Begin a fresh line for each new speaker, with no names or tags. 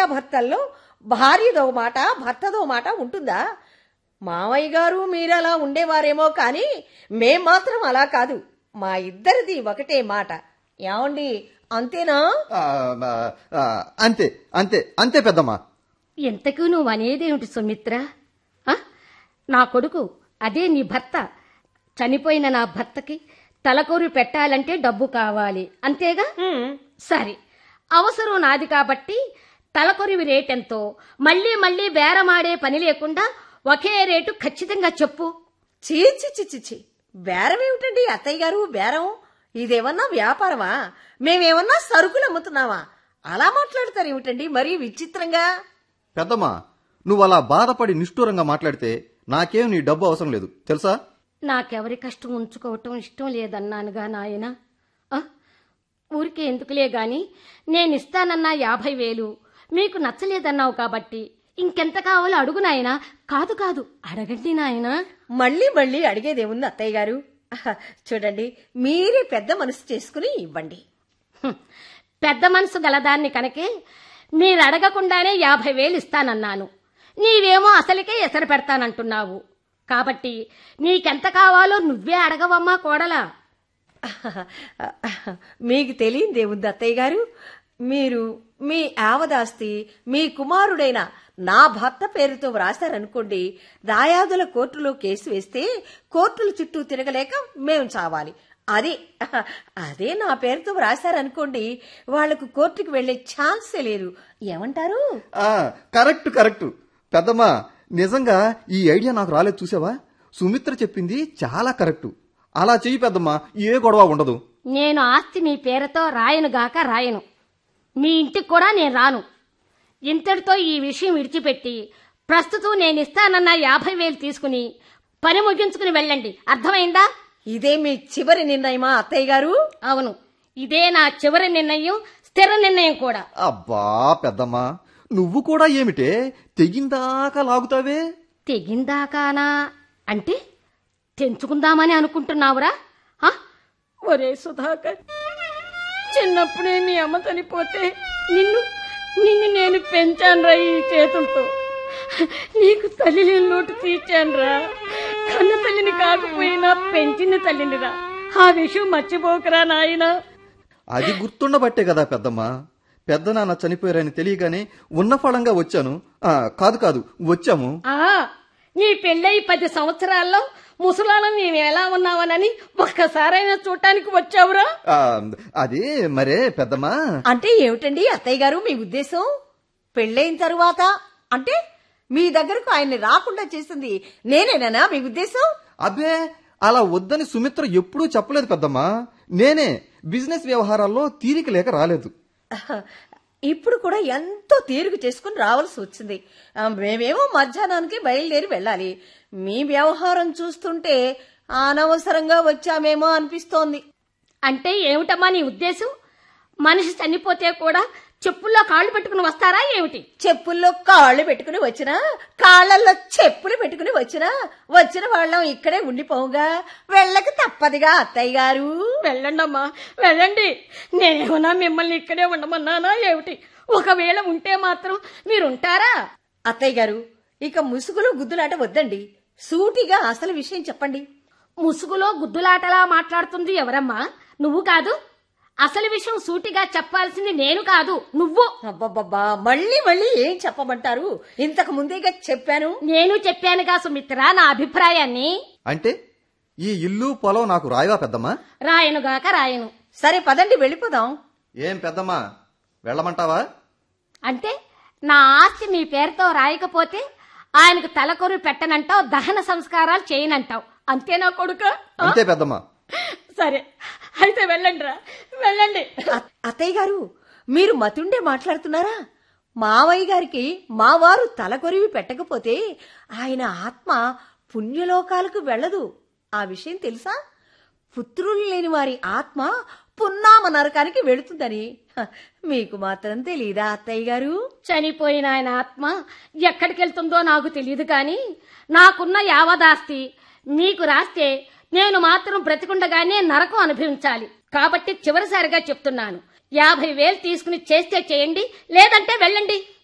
భార్యాభర్తల్లో భార్యదో మాట భర్తదో మాట ఉంటుందా మావయ్య గారు మీరలా ఉండేవారేమో కానీ మేం మాత్రం అలా కాదు మా ఇద్దరిది ఒకటే మాట ఏమండి అంతేనా
ఆ, ఆ, ఆ, అంతే అంతే అంతే పెద్దమ్మా
ఎంతకు నువ్వు అనేదేమిటి సుమిత్ర ఆ? నా కొడుకు అదే నీ భర్త చనిపోయిన నా భర్తకి తలకొరు పెట్టాలంటే డబ్బు కావాలి అంతేగా సరే అవసరం నాది కాబట్టి తలకొరివి రేటెంతో మళ్ళీ మళ్ళీ బేరమాడే పని లేకుండా ఒకే రేటు ఖచ్చితంగా చెప్పు
చీచి చిచి బేరం ఏమిటండి అత్తయ్య గారు బేరం ఇదేమన్నా వ్యాపారమా మేమేమన్నా సరుకులు అమ్ముతున్నావా అలా మాట్లాడతారు ఏమిటండి మరీ విచిత్రంగా
పెద్దమ్మా నువ్వు అలా బాధపడి నిష్ఠూరంగా మాట్లాడితే నాకేం నీ డబ్బు అవసరం లేదు తెలుసా
నాకెవరి కష్టం ఉంచుకోవటం ఇష్టం లేదన్నానుగా నాయన ఊరికే ఎందుకులే గాని నేనిస్తానన్న యాభై వేలు మీకు నచ్చలేదన్నావు కాబట్టి ఇంకెంత కావాలో అడుగు నాయనా కాదు కాదు అడగండి నాయనా
మళ్ళీ మళ్ళీ అడిగేదేముంది అత్తయ్య గారు అహ, చూడండి మీరే పెద్ద మనసు చేసుకుని ఇవ్వండి
హ్మ్. పెద్ద మనసు గలదాన్ని కనుకే మీరు అడగకుండానే యాభై వేలు ఇస్తానన్నాను నీవేమో అసలుకే ఎసరు పెడతానంటున్నావు కాబట్టి నీకెంత కావాలో నువ్వే అడగవమ్మా కోడలా
మీకు తెలియదేముంది అత్తయ్య గారు మీరు మీ ఆవదాస్తి మీ కుమారుడైన నా భర్త పేరుతో వ్రాశారనుకోండి దాయాదుల కోర్టులో కేసు వేస్తే కోర్టుల చుట్టూ తిరగలేక మేము చావాలి అదే అదే నా పేరుతో వ్రాశారనుకోండి వాళ్లకు కోర్టుకు వెళ్లే ఛాన్సే లేదు ఏమంటారు
ఆ కరెక్ట్ కరెక్ట్ పెద్దమ్మా నిజంగా ఈ ఐడియా నాకు రాలేదు చూసావా సుమిత్ర చెప్పింది చాలా కరెక్ట్ అలా చెయ్యి పెద్దమ్మా ఏ గొడవ ఉండదు
నేను ఆస్తి మీ పేరుతో రాయనుగాక రాయను మీ ఇంటికి కూడా నేను రాను ఇంతటితో ఈ విషయం విడిచిపెట్టి ప్రస్తుతం నేను ఇస్తానన్న యాభై వేలు తీసుకుని పని ముగించుకుని వెళ్ళండి అర్థమైందా
ఇదే మీ చివరి నిర్ణయమా అత్తయ్య గారు
అవును ఇదే నా చివరి నిర్ణయం స్థిర నిర్ణయం కూడా
అబ్బా పెద్దమ్మా నువ్వు కూడా ఏమిటే తెగిందాకా లాగుతావే
తెగిందాకానా అంటే తెంచుకుందామని అనుకుంటున్నావురా ఆ? ఒరే సుధాకర్ చిన్నప్పుడే మీ అమ్మ చనిపోతే నిన్ను నిన్ను నేను పెంచానురా ఈ చేతులతో నీకు తల్లి లేని లోటు తీర్చానురా కన్న తల్లిని కాకపోయినా పెంచిన తల్లినిరా ఆ విషయం మర్చిపోకరా నాయనా
అది గుర్తుండబట్టే కదా పెద్దమ్మా పెద్ద నాన్న చనిపోయారని తెలియగానే ఉన్న ఫలంగా వచ్చాను ఆ, కాదు కాదు వచ్చాము
ఆ నీ పెళ్ళై పది సంవత్సరాల్లో ముసలాళ్ళం మేము ఎలా ఉన్నావనని ఒక్కసారైనా చూడటానికి వచ్చావురా
ఆ, అది మరే పెద్దమ్మా
అంటే ఏమిటండి అత్తయ్య గారు మీ ఉద్దేశం పెళ్ళైన తరువాత అంటే మీ దగ్గరకు ఆయన్ని రాకుండా చేసింది నేనేనా మీ ఉద్దేశం
అబ్బే అలా వద్దని సుమిత్ర ఎప్పుడూ చెప్పలేదు పెద్దమ్మా నేనే బిజినెస్ వ్యవహారాల్లో తీరిక లేక రాలేదు
ఇప్పుడు కూడా ఎంతో తీరుగు చేసుకుని రావాల్సి వచ్చింది ఆ, మేమేమో మధ్యాహ్నానికి బయలుదేరి వెళ్ళాలి మీ వ్యవహారం చూస్తుంటే అనవసరంగా వచ్చామేమో అనిపిస్తోంది
అంటే ఏమిటమ్మా నీ ఉద్దేశం మనిషి చనిపోతే కూడా చెప్పుల్లో కాళ్ళు పెట్టుకుని వస్తారా ఏమిటి
చెప్పుల్లో కాళ్ళు పెట్టుకుని వచ్చినా కాళ్ళల్లో చెప్పులు పెట్టుకుని వచ్చినా వచ్చిన వాళ్ళం ఇక్కడే ఉండిపోవుగా వెళ్ళక తప్పదుగా అత్తయ్య గారు
వెళ్ళండమ్మా వెళ్ళండి నేనేమన్నా మిమ్మల్ని ఇక్కడే ఉండమన్నానా ఏమిటి ఒకవేళ ఉంటే మాత్రం మీరుంటారా
అత్తయ్య గారు ఇక ముసుగులో గుద్దులాట వద్దండి సూటిగా అసలు విషయం చెప్పండి
ముసుగులో గుద్దులాటలా మాట్లాడుతుంది ఎవరమ్మా నువ్వు కాదు అసలు విషయం సూటిగా చెప్పాల్సింది నేను కాదు నువ్వు
అబ్బబ్బబ్బా మళ్ళీ మళ్ళీ ఏం చెప్పమంటారు ఇంతకు ముందేగా చెప్పాను
నేను చెప్పానుగా సుమిత్ర నా అభిప్రాయాన్ని
అంటే ఈ ఇల్లు పొలం నాకు రాయవా పెద్దమ్మా
రాయనుగాక రాయను
సరే పదండి వెళ్ళిపోదాం
ఏం పెద్దమ్మా వెళ్ళమంటావా
అంటే నా ఆస్తి మీ పేరుతో రాయకపోతే ఆయనకు తలకొరు పెట్టనంటావు దహన సంస్కారాలు చేయనంటావు అంతేనా కొడుక
అంతే పెద్దమ్మా
సరే అయితే వెళ్ళండి రా వెళ్ళండి
అ- అత్తయ్య గారు మీరు మతుండే మాట్లాడుతున్నారా మావయ్య గారికి మావారు తలకొరివి పెట్టకపోతే ఆయన ఆత్మ పుణ్యలోకాలకు వెళ్ళదు ఆ విషయం తెలుసా పుత్రులు లేని వారి ఆత్మ పున్నామ నరకానికి వెళుతుందని హ, మీకు మాత్రం తెలీదా అత్తయ్య గారు
చనిపోయిన ఆయన ఆత్మ ఎక్కడికి వెళ్తుందో నాకు తెలియదు కానీ నాకున్న యావదాస్తి మీకు రాస్తే నేను మాత్రం బ్రతికుండగానే నరకం అనుభవించాలి కాబట్టి చివరిసారిగా చెప్తున్నాను యాభై వేలు తీసుకుని చేస్తే చేయండి లేదంటే వెళ్ళండి